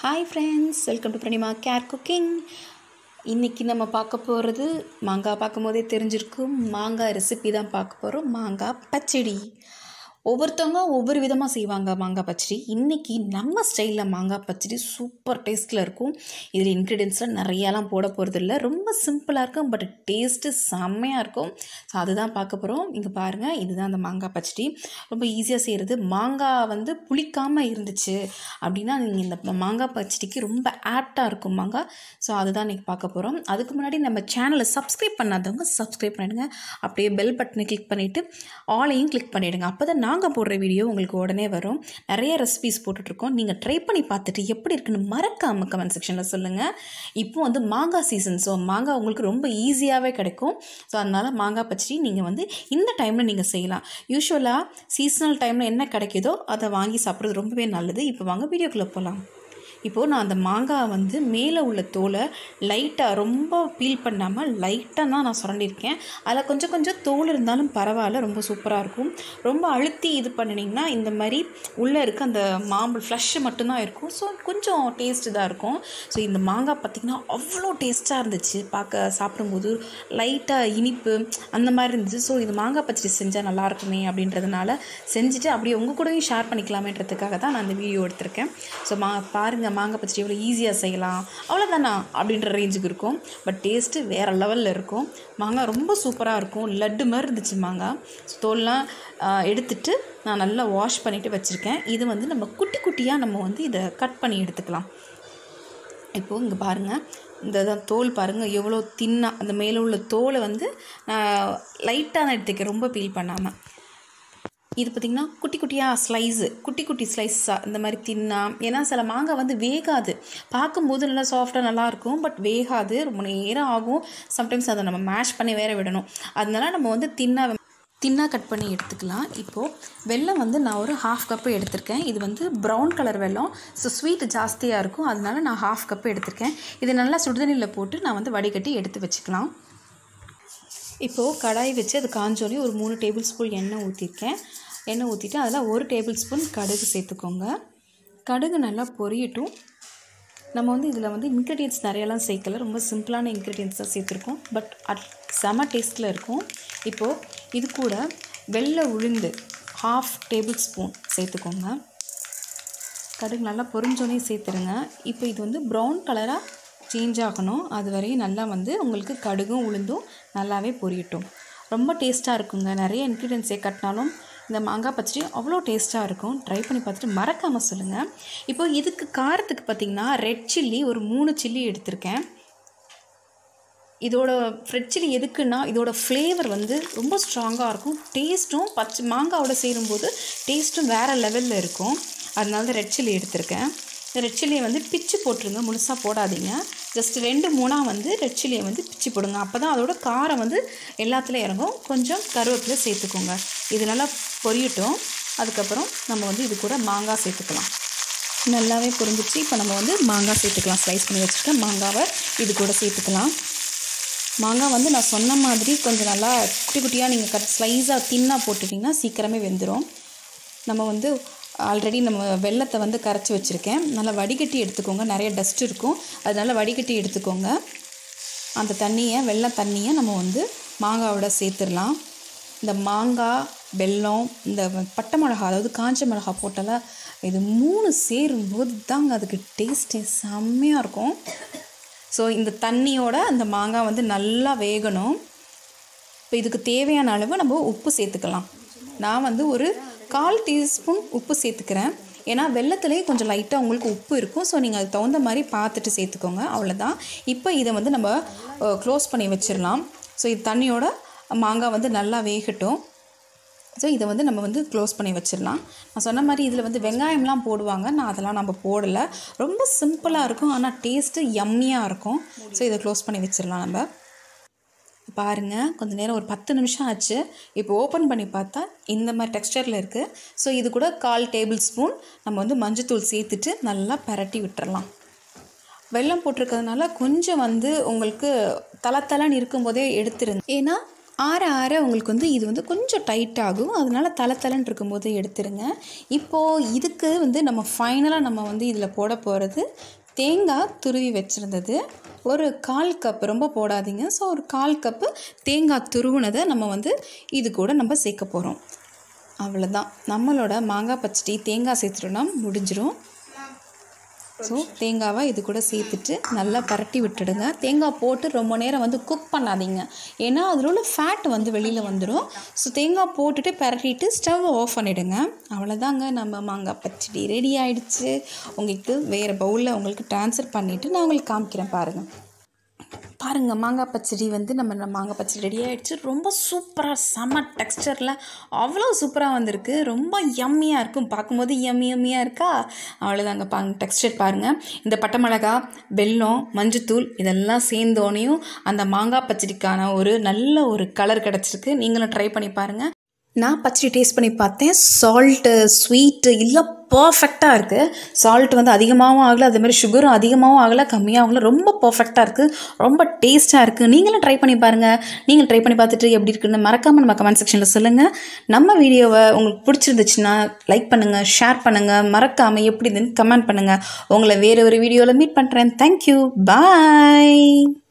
hi friends welcome to Pranima care cooking இன்றைக்கி நம்ம பார்க்க போகிறது மாங்காய் பார்க்கும் போதே தெரிஞ்சிருக்கும் மாங்காய் ரெசிபி தான் பார்க்க போகிறோம் மாங்காய் பச்சடி ஒவ்வொருத்தவங்க ஒவ்வொரு விதமாக செய்வாங்க மாங்காய் பச்சடி இன்றைக்கி நம்ம ஸ்டைலில் மாங்காய் பச்சடி சூப்பர் டேஸ்ட்டில் இருக்கும் இதில் இன்க்ரீடியன்ஸ்லாம் நிறையாலாம் போட போகிறது இல்லை ரொம்ப சிம்பிளாக இருக்கும் பட் டேஸ்ட்டு செம்மையாக இருக்கும் ஸோ அதுதான் பார்க்க போகிறோம் இங்கே பாருங்கள் இதுதான் அந்த மாங்காய் பச்சடி ரொம்ப ஈஸியாக செய்கிறது மாங்காய் வந்து புளிக்காமல் இருந்துச்சு அப்படின்னா நீங்கள் இந்த மாங்காய் பச்சடிக்கு ரொம்ப ஆப்டாக இருக்கும் மாங்காய் ஸோ அதுதான் இன்றைக்கி பார்க்க போகிறோம் அதுக்கு முன்னாடி நம்ம சேனலை சப்ஸ்கிரைப் பண்ணாதவங்க சப்ஸ்கிரைப் பண்ணிடுங்க அப்படியே பெல் பட்டனை கிளிக் பண்ணிவிட்டு ஆலையும் கிளிக் பண்ணிவிடுங்க அப்போ தான் நாங்கள் போடுற வீடியோ உங்களுக்கு உடனே வரும் நிறைய ரெசிபிஸ் போட்டுட்ருக்கோம் நீங்கள் ட்ரை பண்ணி பார்த்துட்டு எப்படி இருக்குன்னு மறக்காமல் கமெண்ட் செக்ஷனில் சொல்லுங்கள் இப்போ வந்து மாங்காய் சீசன் ஸோ மாங்காய் உங்களுக்கு ரொம்ப ஈஸியாகவே கிடைக்கும் ஸோ அதனால் மாங்காய் பச்சடி நீங்கள் வந்து இந்த டைமில் நீங்கள் செய்யலாம் யூஸ்வலாக சீசனல் டைமில் என்ன கிடைக்குதோ அதை வாங்கி சாப்பிட்றது ரொம்பவே நல்லது இப்போ வாங்க வீடியோக்குள்ளே போகலாம் இப்போது நான் அந்த மாங்காய் வந்து மேலே உள்ள தோலை லைட்டாக ரொம்ப பீல் பண்ணாமல் லைட்டாக தான் நான் சுரண்டிருக்கேன் அதில் கொஞ்சம் கொஞ்சம் தோல் இருந்தாலும் பரவாயில்ல ரொம்ப சூப்பராக இருக்கும் ரொம்ப அழுத்தி இது பண்ணினீங்கன்னா இந்த மாதிரி உள்ளே இருக்க அந்த மாம்பழம் ஃப்ளஷ்ஷு மட்டும்தான் இருக்கும் ஸோ கொஞ்சம் டேஸ்ட் இதாக இருக்கும் ஸோ இந்த மாங்காய் பார்த்திங்கன்னா அவ்வளோ டேஸ்ட்டாக இருந்துச்சு பார்க்க சாப்பிடும்போது லைட்டாக இனிப்பு அந்த மாதிரி இருந்துச்சு ஸோ இது மாங்காய் பச்சடி செஞ்சால் நல்லாயிருக்குமே அப்படின்றதுனால செஞ்சுட்டு அப்படியே உங்கள் கூடயும் ஷேர் பண்ணிக்கலாமேன்றதுக்காக தான் நான் இந்த வீடியோ எடுத்திருக்கேன் ஸோ மா பாருங்கள் மாங்காய் பச்சடி எவ்வளோ ஈஸியாக செய்யலாம் அவ்வளோதானா அப்படின்ற ரேஞ்சுக்கு இருக்கும் பட் டேஸ்ட்டு வேறு லெவலில் இருக்கும் மாங்காய் ரொம்ப சூப்பராக இருக்கும் லட்டு மாதிரி இருந்துச்சு மாங்காய் ஸோ தோல்லாம் எடுத்துட்டு நான் நல்லா வாஷ் பண்ணிவிட்டு வச்சுருக்கேன் இது வந்து நம்ம குட்டி குட்டியாக நம்ம வந்து இதை கட் பண்ணி எடுத்துக்கலாம் இப்போது இங்கே பாருங்கள் இந்த தான் தோல் பாருங்கள் எவ்வளோ தின்னாக அந்த மேலே உள்ள தோலை வந்து லைட்டாக தான் எடுத்துக்கேன் ரொம்ப பீல் பண்ணாமல் இது பார்த்திங்கன்னா குட்டி குட்டியாக ஸ்லைஸு குட்டி குட்டி ஸ்லைஸாக இந்த மாதிரி தின்னா ஏன்னா சில மாங்காய் வந்து வேகாது பார்க்கும்போது நல்லா சாஃப்டாக நல்லாயிருக்கும் பட் வேகாது ரொம்ப நேரம் ஆகும் சம்டைம்ஸ் அதை நம்ம மேஷ் பண்ணி வேற விடணும் அதனால நம்ம வந்து தின்னா தின்னாக கட் பண்ணி எடுத்துக்கலாம் இப்போது வெல்லம் வந்து நான் ஒரு ஹாஃப் கப்பு எடுத்திருக்கேன் இது வந்து ப்ரௌன் கலர் வெல்லம் ஸோ ஸ்வீட் ஜாஸ்தியாக இருக்கும் அதனால நான் ஹாஃப் கப்பு எடுத்திருக்கேன் இது நல்லா சுடுதண்ணியில் போட்டு நான் வந்து வடிகட்டி எடுத்து வச்சுக்கலாம் இப்போது கடாய் வச்சு அது காஞ்சோடனே ஒரு மூணு டேபிள் ஸ்பூன் எண்ணெய் ஊற்றிருக்கேன் எண்ணெய் ஊற்றிட்டு அதில் ஒரு டேபிள் ஸ்பூன் கடுகு சேர்த்துக்கோங்க கடுகு நல்லா பொரியட்டும் நம்ம வந்து இதில் வந்து இன்க்ரீடியன்ஸ் நிறையலாம் சேர்க்கல ரொம்ப சிம்பிளான இன்க்ரீடியன்ஸ் தான் சேர்த்துருக்கோம் பட் அட் செம டேஸ்ட்டில் இருக்கும் இப்போது இது கூட வெள்ளை உளுந்து ஹாஃப் டேபிள் ஸ்பூன் சேர்த்துக்கோங்க கடுகு நல்லா பொரிஞ்சோடனே சேர்த்துருங்க இப்போ இது வந்து ப்ரௌன் கலராக சேஞ்ச் ஆகணும் அது வரையும் நல்லா வந்து உங்களுக்கு கடுகும் உளுந்தும் நல்லாவே பொரியட்டும் ரொம்ப டேஸ்ட்டாக இருக்குங்க நிறைய இன்க்ரீடியன்ஸ் சேர்க்கட்டினாலும் இந்த மாங்காய் பச்சடி அவ்வளோ டேஸ்ட்டாக இருக்கும் ட்ரை பண்ணி பார்த்துட்டு மறக்காமல் சொல்லுங்கள் இப்போ இதுக்கு காரத்துக்கு பார்த்திங்கன்னா ரெட் சில்லி ஒரு மூணு சில்லி எடுத்திருக்கேன் இதோட ரெட் சில்லி எதுக்குன்னா இதோட ஃப்ளேவர் வந்து ரொம்ப ஸ்ட்ராங்காக இருக்கும் டேஸ்ட்டும் பச்சை மாங்காவோட சேரும்போது டேஸ்ட்டும் வேறு லெவலில் இருக்கும் அதனால தான் ரெட் சில்லி எடுத்திருக்கேன் இந்த ரெட் சில்லியை வந்து பிச்சு போட்டுருங்க முழுசாக போடாதீங்க ஜஸ்ட் ரெண்டு மூணாக வந்து ரெட் சில்லியை வந்து பிச்சு போடுங்க அப்போ தான் அதோட காரம் வந்து எல்லாத்துலேயும் இறங்கும் கொஞ்சம் கருவேப்பிலை சேர்த்துக்கோங்க இது நல்லா பொரியட்டும் அதுக்கப்புறம் நம்ம வந்து இது கூட மாங்காய் சேர்த்துக்கலாம் நல்லாவே பொரிஞ்சிச்சு இப்போ நம்ம வந்து மாங்காய் சேர்த்துக்கலாம் ஸ்லைஸ் பண்ணி வச்சுருக்கேன் மாங்காவை இது கூட சேர்த்துக்கலாம் மாங்காய் வந்து நான் சொன்ன மாதிரி கொஞ்சம் நல்லா குட்டி குட்டியாக நீங்கள் கட் ஸ்லைஸாக தின்னாக போட்டுட்டிங்கன்னா சீக்கிரமே வெந்துடும் நம்ம வந்து ஆல்ரெடி நம்ம வெள்ளத்தை வந்து கரைச்சி வச்சுருக்கேன் நல்லா வடிகட்டி எடுத்துக்கோங்க நிறைய டஸ்ட் இருக்கும் அதனால் வடிகட்டி எடுத்துக்கோங்க அந்த தண்ணியை வெள்ளம் தண்ணியை நம்ம வந்து மாங்காவோட சேர்த்துடலாம் இந்த மாங்காய் வெல்லம் இந்த பட்டை மிளகா அதாவது காஞ்ச மிளகா போட்டால இது மூணு சேரும்போது தாங்க அதுக்கு டேஸ்ட்டே செம்மையாக இருக்கும் ஸோ இந்த தண்ணியோட அந்த மாங்காய் வந்து நல்லா வேகணும் இப்போ இதுக்கு தேவையான அளவு நம்ம உப்பு சேர்த்துக்கலாம் நான் வந்து ஒரு கால் டீஸ்பூன் உப்பு சேர்த்துக்கிறேன் ஏன்னா வெள்ளத்துலேயே கொஞ்சம் லைட்டாக உங்களுக்கு உப்பு இருக்கும் ஸோ நீங்கள் அதுக்கு தகுந்த மாதிரி பார்த்துட்டு சேர்த்துக்கோங்க அவ்வளோதான் இப்போ இதை வந்து நம்ம க்ளோஸ் பண்ணி வச்சிடலாம் ஸோ இது தண்ணியோட மாங்காய் வந்து நல்லா வேகட்டும் ஸோ இதை வந்து நம்ம வந்து க்ளோஸ் பண்ணி வச்சிடலாம் நான் சொன்ன மாதிரி இதில் வந்து வெங்காயம்லாம் போடுவாங்க நான் அதெல்லாம் நம்ம போடலை ரொம்ப சிம்பிளாக இருக்கும் ஆனால் டேஸ்ட்டு யம்மியாக இருக்கும் ஸோ இதை க்ளோஸ் பண்ணி வச்சிடலாம் நம்ம பாருங்கள் கொஞ்சம் நேரம் ஒரு பத்து நிமிஷம் ஆச்சு இப்போ ஓப்பன் பண்ணி பார்த்தா இந்த மாதிரி டெக்ஸ்டரில் இருக்குது ஸோ இது கூட கால் டேபிள் ஸ்பூன் நம்ம வந்து மஞ்சத்தூள் சேர்த்துட்டு நல்லா பரட்டி விட்டுறலாம் வெல்லம் போட்டிருக்கிறதுனால கொஞ்சம் வந்து உங்களுக்கு தலை தலைன்னு இருக்கும்போதே எடுத்துருங்க ஏன்னா ஆற ஆற உங்களுக்கு வந்து இது வந்து கொஞ்சம் டைட் ஆகும் அதனால தலை தலைன்னு இருக்கும்போது எடுத்துருங்க இப்போது இதுக்கு வந்து நம்ம ஃபைனலாக நம்ம வந்து இதில் போட போகிறது தேங்காய் துருவி வச்சுருந்தது ஒரு கால் கப் ரொம்ப போடாதீங்க ஸோ ஒரு கால் கப்பு தேங்காய் துருவுனதை நம்ம வந்து இது கூட நம்ம சேர்க்க போகிறோம் அவ்வளோதான் நம்மளோட மாங்காய் பச்சடி தேங்காய் சேர்த்துட்டோம்னா முடிஞ்சிடும் ஸோ தேங்காவை இது கூட சேர்த்துட்டு நல்லா பரட்டி விட்டுடுங்க தேங்காய் போட்டு ரொம்ப நேரம் வந்து குக் பண்ணாதீங்க ஏன்னா அதில் உள்ள ஃபேட் வந்து வெளியில் வந்துடும் ஸோ தேங்காய் போட்டுட்டு பரட்டிட்டு ஸ்டவ் ஆஃப் பண்ணிவிடுங்க அவ்வளோதாங்க நம்ம மாங்காய் பச்சடி ரெடி ஆயிடுச்சு உங்களுக்கு வேறு பவுலில் உங்களுக்கு ட்ரான்ஸ்ஃபர் பண்ணிவிட்டு நான் உங்களுக்கு காமிக்கிறேன் பாருங்கள் பாருங்கள் மாங்காய் பச்சடி வந்து நம்ம நம்ம மாங்காய் பச்சடி ரெடி ஆகிடுச்சு ரொம்ப சூப்பராக செம்ம டெக்ஸ்டரில் அவ்வளோ சூப்பராக வந்திருக்கு ரொம்ப யம்மியாக இருக்கும் பார்க்கும்போது யம்மி யம்மியாக இருக்கா அவ்வளோதாங்க பாங்க டெக்ஸ்டர் பாருங்கள் இந்த பட்டை மிளகா வெல்லம் மஞ்சத்தூள் இதெல்லாம் சேர்ந்தோனையும் அந்த மாங்காய் பச்சடிக்கான ஒரு நல்ல ஒரு கலர் கிடச்சிருக்கு நீங்களும் ட்ரை பண்ணி பாருங்கள் நான் பச்சடி டேஸ்ட் பண்ணி பார்த்தேன் சால்ட்டு ஸ்வீட்டு இல்லை பர்ஃபெக்டாக இருக்குது சால்ட் வந்து அதிகமாகவும் ஆகலை அதே மாதிரி சுகரும் அதிகமாகவும் ஆகலை கம்மியாகவும் ஆகலை ரொம்ப பர்ஃபெக்டாக இருக்குது ரொம்ப டேஸ்ட்டாக இருக்குது நீங்களும் ட்ரை பண்ணி பாருங்கள் நீங்கள் ட்ரை பண்ணி பார்த்துட்டு எப்படி இருக்குன்னு மறக்காமல் நம்ம கமெண்ட் செக்ஷனில் சொல்லுங்கள் நம்ம வீடியோவை உங்களுக்கு பிடிச்சிருந்துச்சுன்னா லைக் பண்ணுங்கள் ஷேர் பண்ணுங்கள் மறக்காமல் எப்படி இதுன்னு கமெண்ட் பண்ணுங்கள் உங்களை வேறு ஒரு வீடியோவில் மீட் பண்ணுறேன் தேங்க்யூ பாய்